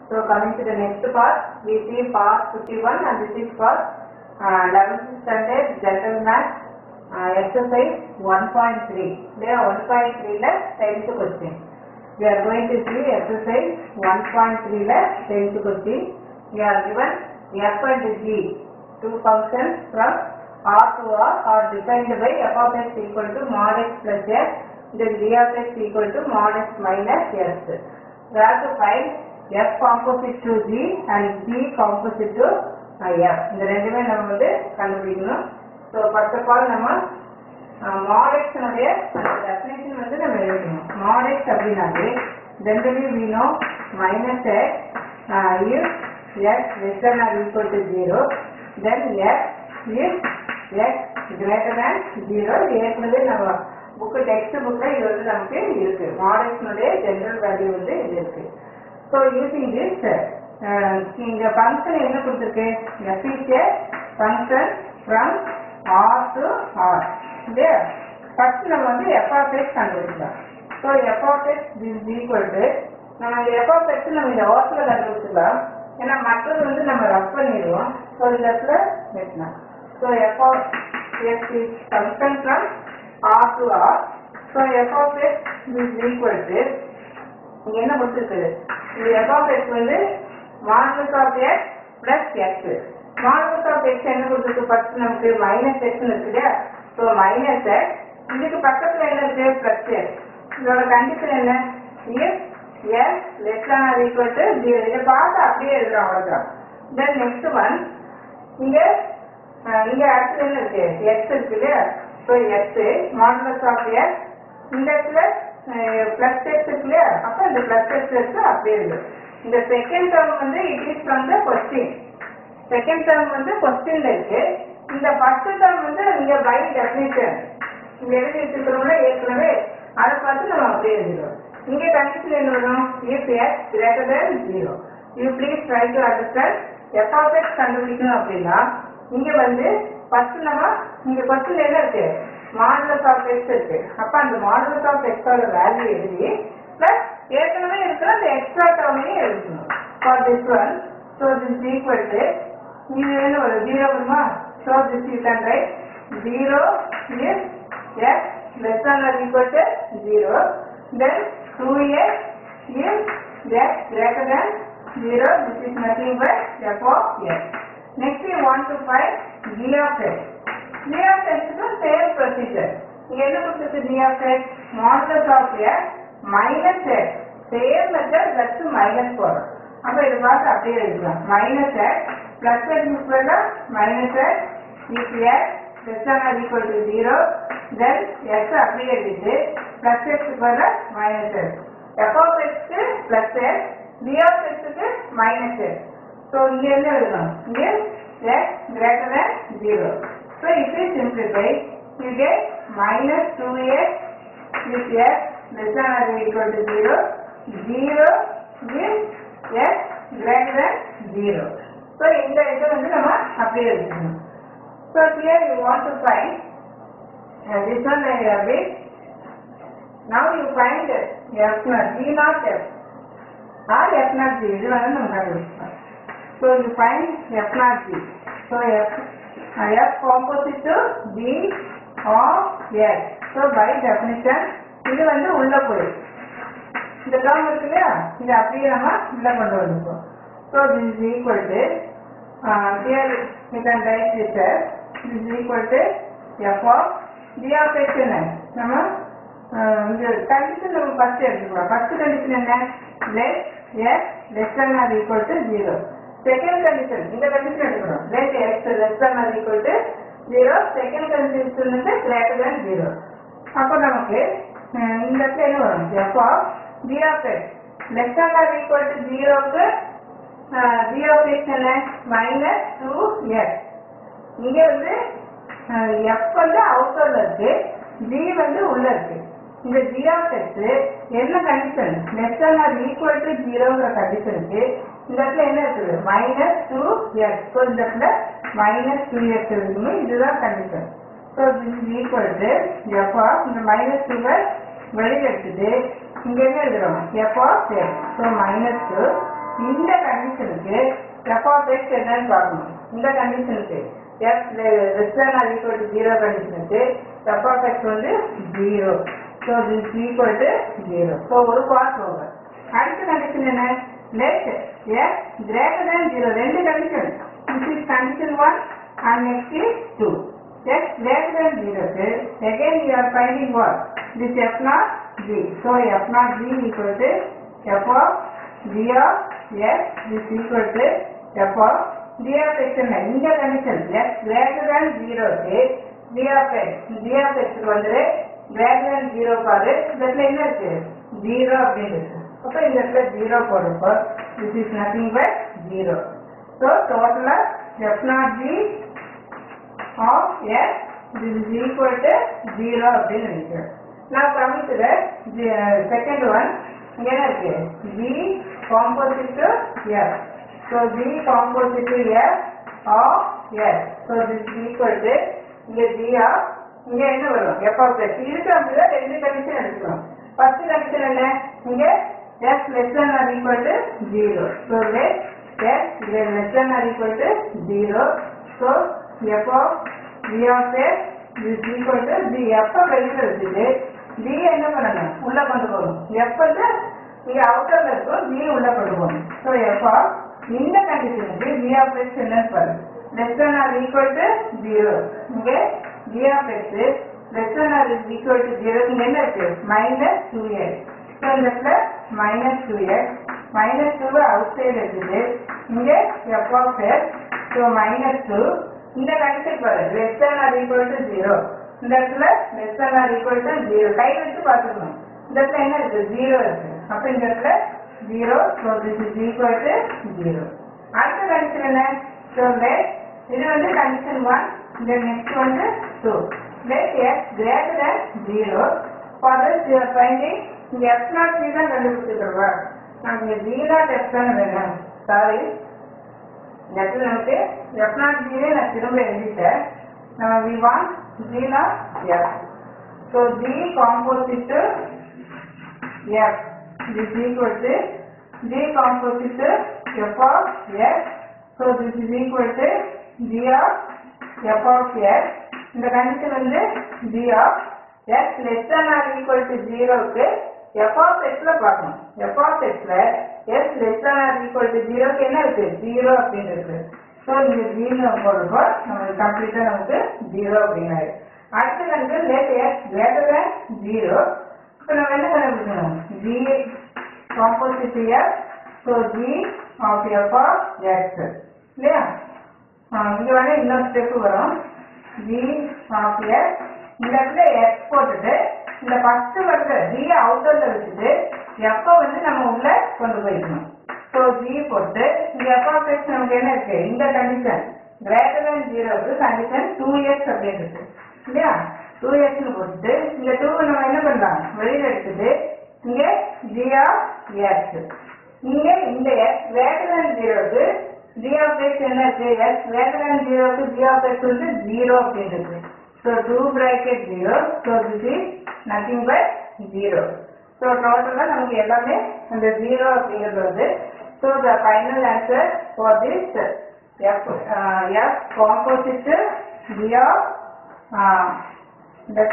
So coming to the next part, we see part 51 and this is for uh, 11th standard general math uh, exercise 1.3. There 1.3 la 10th question. We are going to see exercise 1.3 la 10th question. We are given f and g, two functions from R to R are defined by f of x equal to mod x plus x, then g of x equal to mod x minus x. We have to find f composite to g and g composite to uh, f. இந்த ரெண்டுமே நம்ம வந்து கண்டுபிடிக்கணும் so first of all நம்ம மாடெக்ஸனுடைய அந்த definition வந்து நம்ம எழுதணும் மாடெக்ஸ் அப்படின்னாலே generally we know minus x uh, if x less than or equal to 0 then x if x greater than 0 இது ஏற்கனவே நம்ம புக்கு டெக்ஸ்ட் புக்கில் இது வந்து நமக்கு இருக்கு மாடெக்ஸனுடைய ஜென்ரல் வேல்யூ வந்து இது இருக்கு ஸோ யூசிங் திஸ் இங்க ஃபங்க்ஷன் என்ன கொடுத்துருக்கு f is a function from R to R இல்லையா ஃபர்ஸ்ட் நம்ம வந்து எஃப் ஆஃப் எக்ஸ் கண்டுபிடிக்கலாம் so f of x is equal to நம்ம இந்த எஃப் ஆஃப் எக்ஸ் நம்ம இந்த ஓரத்தில் கண்டுபிடிச்சிக்கலாம் ஏன்னா மற்றது வந்து நம்ம ரப் பண்ணிடுவோம் ஸோ இந்த இடத்துல வைக்கலாம் so f of x is function from R to R so f of x is equal to இங்க என்ன கொடுத்துருக்குது இது எஃப் ஆஃப் எக்ஸ் வந்து modulus of x plus x modulus of x என்ன கொடுத்துருக்கு ஃபர்ஸ்ட் நமக்கு மைனஸ் எக்ஸ்னு இருக்குது ஸோ மைனஸ் எக்ஸ் இதுக்கு பக்கத்துல என்ன இருக்கு பிளஸ் எக்ஸ் இதோட கண்டிஷன் என்ன if x less than or equal to zero இதை பார்த்து அப்படியே எழுதுறோம் அவ்வளோதான் தென் நெக்ஸ்ட் ஒன் இங்க அஹ், இங்க அடுத்து என்ன இருக்கு எக்ஸ் இருக்கு இல்லையா so x modulus of x இந்த இடத்துல பிளஸ் எக்ஸ் இருக்கு இல்லையா அப்போ இந்த பிளஸ் எக்ஸ் இருக்கு அப்படியே இருக்கு இந்த செகண்ட் டேர்ம் வந்து it is from the question second term வந்து கொஸ்டின்ல இருக்கு இந்த ஃபர்ஸ்ட் டேர்ம் வந்து இங்க பை டெஃபினிஷன் இங்க எழுதி வச்சிருக்கிறோம்ல ஏற்கனவே அதை பார்த்து நம்ம அப்படியே எழுதிடுவோம் இங்க கண்டிஷன் என்ன வரும் if x greater than zero you please try to understand f of x கண்டுபிடிக்கணும் அப்படின்னா இங்க வந்து ஃபர்ஸ்ட் நம்ம இங்க கொஸ்டின் என்ன இருக்கு மாடுலஸ் ஆஃப் எக்ஸ் இருக்கு அப்ப அந்த மாடுலஸ் ஆஃப் எக்ஸோட வேல்யூ எழுதி பிளஸ் ஏற்கனவே இருக்கிற அந்த எக்ஸ்ட்ரா டேர்மையும் எழுதணும் for this one so this equal to இது என்ன வரும் ஜீரோ வருமா so this you can write zero is x less than or equal to zero then two x is x greater than zero this is nothing but f of x next you want to find g of x g of எக்ஸ்க்கு same procedure இங்க என்ன கொடுத்துருக்கு g of x modulus of x minus x same method just minus போடுறோம் அப்ப இது பார்த்து அப்படியே எழுதலாம் minus x plus x minus x if x less than or equal to 0 then x அப்படியே எழுதிட்டு plus x பதிலா minus x f of x க்கு plus x g of x க்கு minus x so இங்க என்ன எழுதணும் இங்க x greater than 0 so if you simplify you get minus 2x if x less than or equal to 0 0 is x greater than 0 so இந்த இதை வந்து நம்ம அப்படியே எழுதணும் So here you want to find uh, this one I have it. Now you find f naught, g naught f or f naught g. இது வந்து நம்ம கண்டுபிடிச்சோம். So you find f naught g. So f uh, f composite to g of x. So by definition இது வந்து உள்ள போயிடும் இந்த term இருக்கு இல்லையா இது அப்படியே நம்ம உள்ள கொண்டு வந்துருக்கோம் so this is equal to here you can write this this is equal to f of g of x என்ன நம்ம அஹ், இந்த கண்டிஷன் நம்ம ஃபர்ஸ்ட் எடுத்துக்கலாம் ஃபர்ஸ்ட் கண்டிஷன் என்ன let x less than or equal to zero second condition இந்த condition எடுக்கிறோம் let x less than or equal to zero second condition வந்து greater than zero அப்போ நமக்கு அஹ், இந்த இடத்துல என்ன வரும் f of g of x less than or equal to ஜீரோக்கு g of x என்ன மைனஸ் டூ எக்ஸ் இங்க வந்து எஃப் வந்து அவுட்டர்ல இருக்கு ஜி வந்து உள்ள இருக்கு இந்த ஜி ஆஃப் எக்ஸ் என்ன condition less than or equal to ஜீரோங்கிற கண்டிஷனுக்கு இந்த இடத்துல என்ன இருக்குது மைனஸ் டூ எக்ஸ் ஸோ இந்த இடத்துல மைனஸ் டூ எக்ஸ் இருக்கணும் இதுதான் condition so this is equal to f of இந்த மைனஸ் டூவை வெளியில் எடுத்துட்டு இங்க என்ன எழுதுறோம் f of x so minus two இந்த கண்டிஷனுக்கு f of x என்னன்னு பார்க்கணும் இந்த கண்டிஷனுக்கு f less than or equal to 0 கண்டிஷனுக்கு f of x வந்து 0 so this is equal to 0 so ஒரு பார்ட் ஓவர் அடுத்த கண்டிஷன் என்ன let x greater than 0 ரெண்டு condition this is condition 1 and next is 2 x greater than 0 க்கு again we are finding what this f naught g so f naught g equal to f of g of x is equal to f of g of x என்ன இந்த condition x greater than 0 க்கு g of x g of x க்கு வந்து greater than 0 பாரு இந்த இடத்துல என்ன இருக்கு 0 அப்படின்னு இருக்கு அப்ப இந்த இடத்துல 0 போடுறப்போ this is nothing but 0 so total f naught g of x this is equal to 0 அப்படின்னு நினைக்கிறேன் நான் coming to the the second one இங்க என்ன இருக்கு g composite to f so g composite to f of s so this is equal to இங்க g of இங்க என்ன வரும் f of x இதுக்கு அப்படியே ரெண்டு கண்டிஷன் எடுக்கணும் ஃபர்ஸ்ட் கண்டிஷன் என்ன இங்க s less than or equal to 0 so let s less than or equal to 0 so f of g of x is equal to g f வெளியில வச்சுட்டு d என்ன பண்ணணும் உள்ள கொண்டு போகணும் f வந்து இங்க அவுட்டர்ல இருக்கும் g உள்ள கொண்டு போகணும் so f of இந்த கண்டிஷனுக்கு g of x என்னன்னு பாரு less than or equal to 0 இங்க g of x less than or is equal to 0 இங்க என்ன இருக்கு minus 2x so இந்த இடத்துல minus 2x minus 2 out side இருக்குது இங்க f of x so minus 2 இந்த கண்டிஷன் பாரு less than or equal to 0 இந்த இடத்துல less than or equal to 0 கை வச்சு பார்த்துக்கணும் இந்த இடத்துல என்ன இருக்கு 0 இருக்கு அப்ப இந்த இடத்துல 0 so this is equal to 0 அடுத்த கண்டிஷன் என்ன so let இது வந்து கண்டிஷன் 1 இந்த நெக்ஸ்ட் வந்து 2 let x greater than 0 for this you are finding இங்க f not g தான் கண்டுபிடிச்சிருக்கோம் நமக்கு g not f தான் வேணும் சாரி இந்த இடத்துல நமக்கு f not g வே நான் திரும்ப எழுதிட்டேன் நம்ம we want g not f so g composite f is equal to g composite f of x so this is equal to g of f of x இந்த condition வந்து g of x less than or equal to 0 க்கு f of x ல பார்க்கணும் f of x ல s less than or equal to 0 க்கு என்ன இருக்கு 0 அப்படின்னு இருக்கு ஸோ இங்க 0 போடுறப்போ நமக்கு கம்ப்ளீட்டா நமக்கு 0 அப்படின்னு அடுத்த condition let x greater than 0 இப்போ நம்ம என்ன கண்டுபிடிக்கணும் g composite f so g of f of x இல்லையா ஆ, இங்க வந்து இன்னொரு ஸ்டெப் வரும் g of x இந்த இடத்துல x போட்டுட்டு இந்த ஃபர்ஸ்ட் வந்து g அவுட்டர்ல வச்சுட்டு f வந்து நம்ம உள்ள கொண்டு போய்க்கணும் ஸோ g போட்டு இங்க f of x நமக்கு என்ன இருக்கு இந்த கண்டிஷன் கிரேட்டர் than 0 க்கு கண்டிஷன் 2x அப்படின்னு இருக்கு இல்லையா 2x னு போட்டுட்டு இந்த 2 நம்ம என்ன பண்ணலாம் வெளியில எடுத்துட்டு இங்க g of x இங்க இந்த x கிரேட்டர் than 0 க்கு g of x என்ன இருக்கு x greater than 0 க்கு g of x வந்து 0 அப்படின்னு இருக்கு so 2 bracket 0 so this is nothing but 0 so டோட்டலா நமக்கு எல்லாமே அந்த 0 அப்படிங்கிறது வந்து so the final answer for this f uh, f composite g of uh, that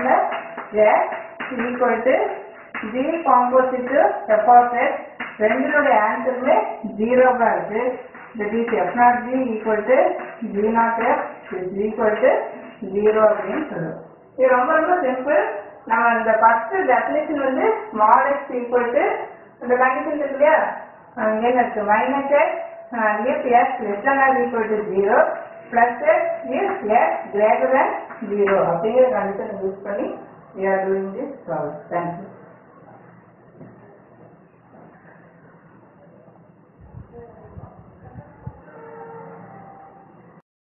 x is equal to g composite f of x ரெண்டினுடைய ஆன்சருமே ஜீரோவா இருக்கு that is f naught g equal to g naught f is equal to zero அப்படின்னு சொல்லுவோம் இது ரொம்ப ரொம்ப simple நம்ம இந்த first definition வந்து மாட் எக்ஸ் ஈக்குவல் டு இந்த கண்டிஷன் இருக்கு இல்லையா அஹ் என்ன இருக்கு minus x if x less than or equal to zero plus x if x greater than zero அப்படிங்கிற கண்டிஷன் யூஸ் பண்ணி we are doing this problem. Thank you.